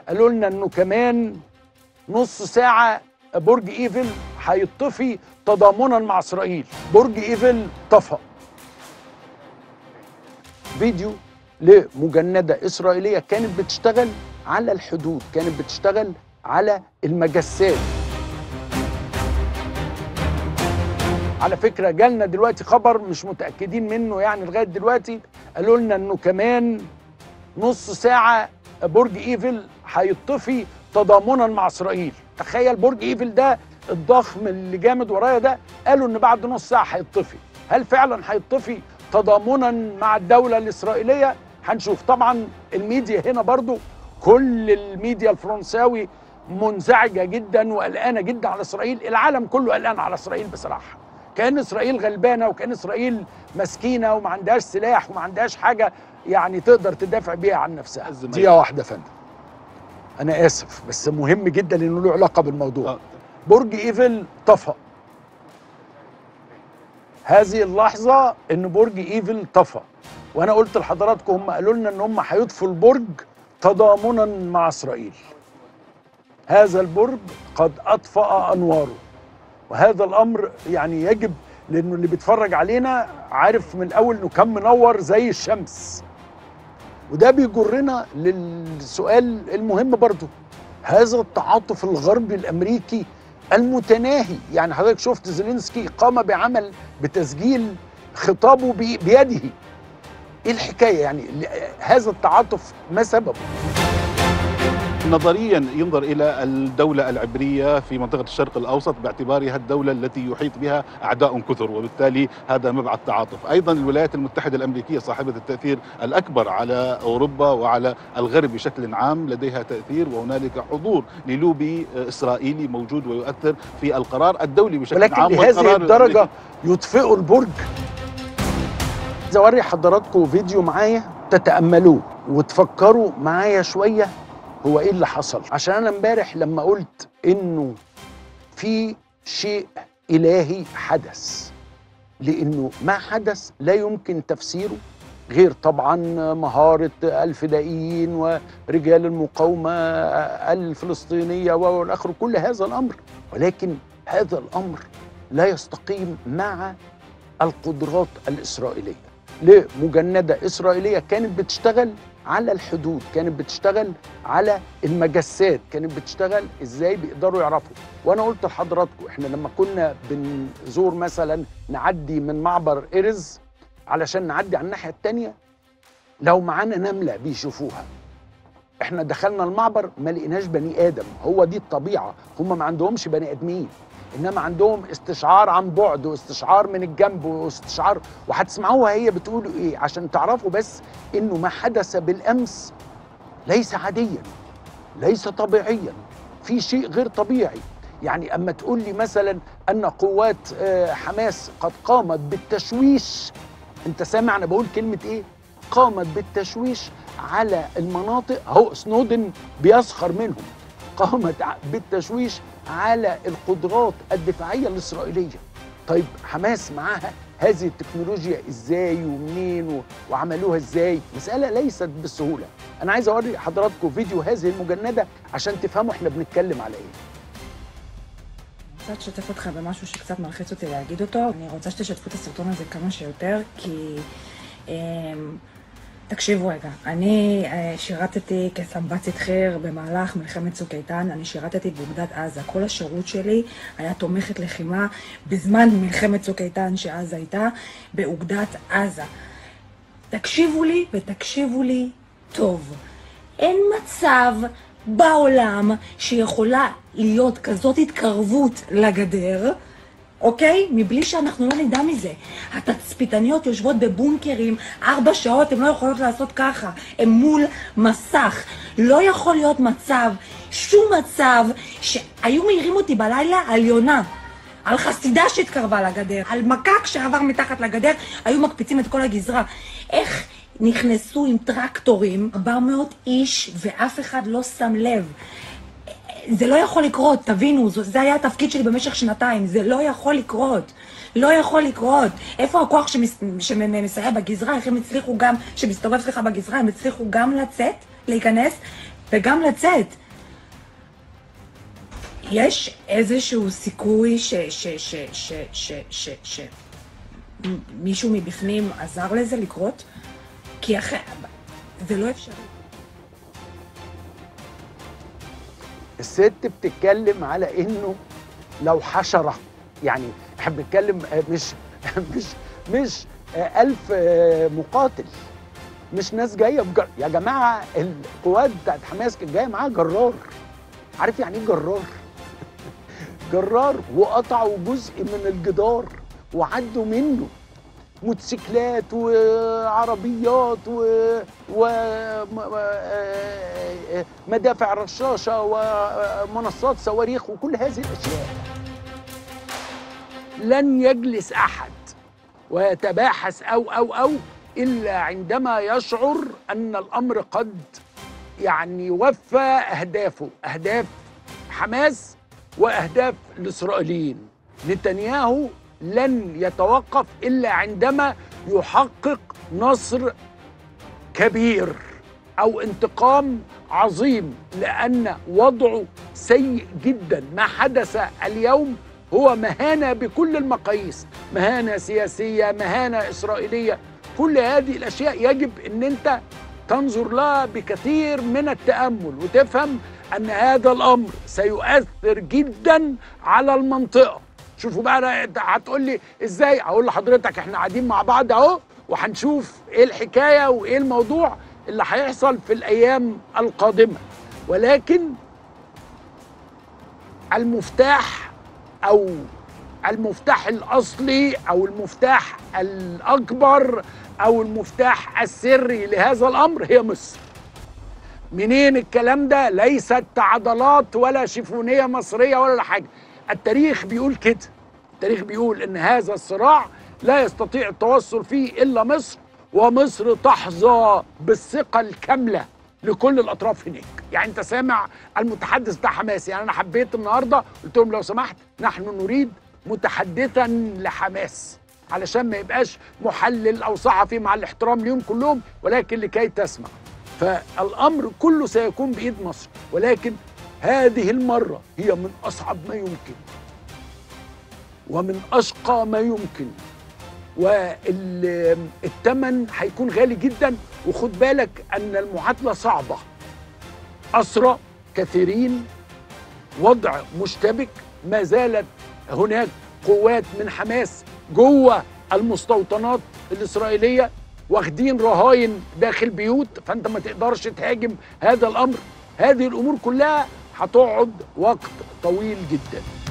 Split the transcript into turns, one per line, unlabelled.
قالوا لنا انه كمان نص ساعه برج ايفل هيطفي تضامنا مع اسرائيل برج ايفل طفى فيديو لمجنده اسرائيليه كانت بتشتغل على الحدود كانت بتشتغل على المجسات على فكره جالنا دلوقتي خبر مش متاكدين منه يعني لغايه دلوقتي قالوا لنا انه كمان نص ساعه برج ايفل هيطفي تضامنا مع اسرائيل تخيل برج ايفل ده الضخم اللي جامد ورايا ده قالوا ان بعد نص ساعه هيطفي هل فعلا هيطفي تضامنا مع الدوله الاسرائيليه هنشوف طبعا الميديا هنا برضو كل الميديا الفرنساوي منزعجه جدا وقلقانه جدا على اسرائيل العالم كله قلقان على اسرائيل بصراحه كان اسرائيل غلبانه وكان اسرائيل مسكينه وما عندهاش سلاح وما عندهاش حاجه يعني تقدر تدافع بيها عن نفسها
الزميل.
دقيقه واحده يا فندم انا اسف بس مهم جدا انه له علاقه بالموضوع
آه.
برج ايفل طفى هذه اللحظه ان برج ايفل طفى وانا قلت لحضراتكم هم قالوا لنا ان هم هيطفوا البرج تضامنا مع اسرائيل هذا البرج قد اطفا انواره وهذا الامر يعني يجب لانه اللي بيتفرج علينا عارف من الاول انه كان منور زي الشمس وده بيجرنا للسؤال المهم برضو هذا التعاطف الغربي الامريكي المتناهي يعني حضرتك شفت زيلينسكي قام بعمل بتسجيل خطابه بي- بيده ايه الحكايه يعني ل- هذا التعاطف ما سببه
نظريا ينظر الى الدوله العبريه في منطقه الشرق الاوسط باعتبارها الدوله التي يحيط بها اعداء كثر وبالتالي هذا مبعث تعاطف، ايضا الولايات المتحده الامريكيه صاحبه التاثير الاكبر على اوروبا وعلى الغرب بشكل عام لديها تاثير وهنالك حضور للوبي اسرائيلي موجود ويؤثر في القرار الدولي بشكل
ولكن
عام
لهذه
والقرار
الدرجه
الأمريكي.
يطفئوا البرج عايز اوري حضراتكم فيديو معايا تتاملوه وتفكروا معايا شويه هو ايه اللي حصل عشان انا امبارح لما قلت انه في شيء الهي حدث لانه ما حدث لا يمكن تفسيره غير طبعا مهارة الفدائيين ورجال المقاومة الفلسطينية والآخر كل هذا الأمر ولكن هذا الأمر لا يستقيم مع القدرات الإسرائيلية لمجندة إسرائيلية كانت بتشتغل على الحدود كانت بتشتغل على المجسات كانت بتشتغل ازاي بيقدروا يعرفوا وانا قلت لحضراتكم احنا لما كنا بنزور مثلا نعدي من معبر ارز علشان نعدي على الناحيه التانية لو معانا نمله بيشوفوها احنا دخلنا المعبر ما لقيناش بني ادم هو دي الطبيعه هم ما عندهمش بني ادمين انما عندهم استشعار عن بعد واستشعار من الجنب واستشعار وهتسمعوها هي بتقول ايه عشان تعرفوا بس انه ما حدث بالامس ليس عاديا ليس طبيعيا في شيء غير طبيعي يعني اما تقول لي مثلا ان قوات آه، حماس قد قامت بالتشويش انت سامع انا بقول كلمه ايه قامت بالتشويش على المناطق اهو سنودن بيسخر منهم قامت ع- بالتشويش على القدرات الدفاعيه الاسرائيليه طيب حماس معاها هذه التكنولوجيا ازاي ومنين و- وعملوها ازاي مساله ليست بالسهوله انا עايز اوري حضراتكم فيديو هذه المجنده عشان תפהמו احنا بنتكلم على ايه
אני רוצה לשתף אותך במשהו שקצת מלחיץ אותי להגיד אותו. אני רוצה שתשתפו את הסרטון הזה כמה שיותר, כי... אמ, תקשיבו רגע, אני אה, שירתתי כסמב"צית חי"ר במהלך מלחמת צוק איתן, אני שירתתי באוגדת עזה. כל השירות שלי היה תומכת לחימה בזמן מלחמת צוק איתן שעזה הייתה, באוגדת עזה. תקשיבו לי ותקשיבו לי טוב. אין מצב בעולם שיכולה להיות כזאת התקרבות לגדר, אוקיי? מבלי שאנחנו לא נדע מזה. התצפיתניות יושבות בבונקרים ארבע שעות, הן לא יכולות לעשות ככה. הן מול מסך. לא יכול להיות מצב, שום מצב, שהיו מעירים אותי בלילה על יונה. על חסידה שהתקרבה לגדר, על מקק שעבר מתחת לגדר, היו מקפיצים את כל הגזרה. איך נכנסו עם טרקטורים 400 איש ואף אחד לא שם לב? זה לא יכול לקרות, תבינו, זו- זה היה התפקיד שלי במשך שנתיים, זה לא יכול לקרות. לא יכול לקרות. איפה הכוח שמס- שמסייע בגזרה, איך הם הצליחו גם, שמסתובב סליחה בגזרה, הם הצליחו גם לצאת, להיכנס, וגם לצאת. יש איזשהו סיכוי ש... ש... ש... ש... ש... ש... ש... מ- מישהו מבפנים עזר לזה לקרות? כי אחרי... זה לא אפשרי.
الست بتتكلم على انه لو حشره يعني احنا بنتكلم آه، مش مش مش آه، ألف آه، مقاتل مش ناس جايه بجر... يا جماعه القوات بتاعت حماس كانت جايه معاها جرار عارف يعني ايه جرار؟ جرار وقطعوا جزء من الجدار وعدوا منه موتوسيكلات وعربيات و... و... م- آه، آه، مدافع رشاشة ومنصات صواريخ وكل هذه الأشياء لن يجلس أحد ويتباحث أو أو أو إلا عندما يشعر أن الأمر قد يعني وفى أهدافه أهداف حماس وأهداف الإسرائيليين نتنياهو لن يتوقف إلا عندما يحقق نصر كبير او انتقام عظيم لان وضعه سيء جدا ما حدث اليوم هو مهانه بكل المقاييس مهانه سياسيه مهانه اسرائيليه كل هذه الاشياء يجب ان انت تنظر لها بكثير من التامل وتفهم ان هذا الامر سيؤثر جدا على المنطقه شوفوا بقى أنا هتقول لي ازاي اقول لحضرتك احنا قاعدين مع بعض اهو وهنشوف ايه الحكايه وايه الموضوع اللي هيحصل في الايام القادمه ولكن المفتاح او المفتاح الاصلي او المفتاح الاكبر او المفتاح السري لهذا الامر هي مصر منين الكلام ده ليست عضلات ولا شيفونيه مصريه ولا حاجه التاريخ بيقول كده التاريخ بيقول ان هذا الصراع لا يستطيع التوصل فيه الا مصر ومصر تحظى بالثقه الكامله لكل الاطراف هناك يعني انت سامع المتحدث بتاع حماس يعني انا حبيت النهارده قلت لهم لو سمحت نحن نريد متحدثا لحماس علشان ما يبقاش محلل او صحفي مع الاحترام ليهم كلهم ولكن لكي تسمع فالامر كله سيكون بايد مصر ولكن هذه المره هي من اصعب ما يمكن ومن اشقى ما يمكن والثمن هيكون غالي جدا وخد بالك ان المعادله صعبه اسرى كثيرين وضع مشتبك ما زالت هناك قوات من حماس جوه المستوطنات الاسرائيليه واخدين رهاين داخل بيوت فانت ما تقدرش تهاجم هذا الامر هذه الامور كلها هتقعد وقت طويل جدا